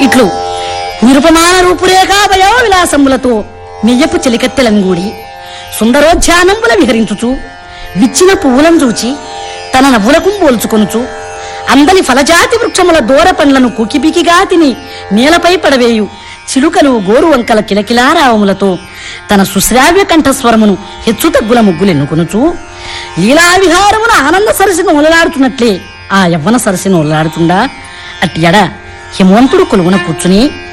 ఇట్లు నిరుపమాన రూపురేఖా భయో విలాసములతో మెయ్యపు చెలికత్తెలంగూడి సుందరోధ్యానంబుల విహరించుచు విచ్చిన పువ్వులను చూచి తన నవ్వులకు పోల్చుకొనుచు అందని ఫలజాతి వృక్షముల దూర పండ్లను కుకిపికిగా తిని నేలపై పడవేయు చిలుకలు గోరు వంకల కిలకిలారావములతో తన సుశ్రావ్య కంఠస్వరమును హెచ్చు తగ్గుల ముగ్గులెన్నుకొనుచు లీలా విహారమున ఆనంద సరసిని ఉలలాడుతున్నట్లే ఆ యవ్వన సరసిని ఉలలాడుతుండా అట్టి ఎడ హిమవంతుడు కొలువున కూర్చుని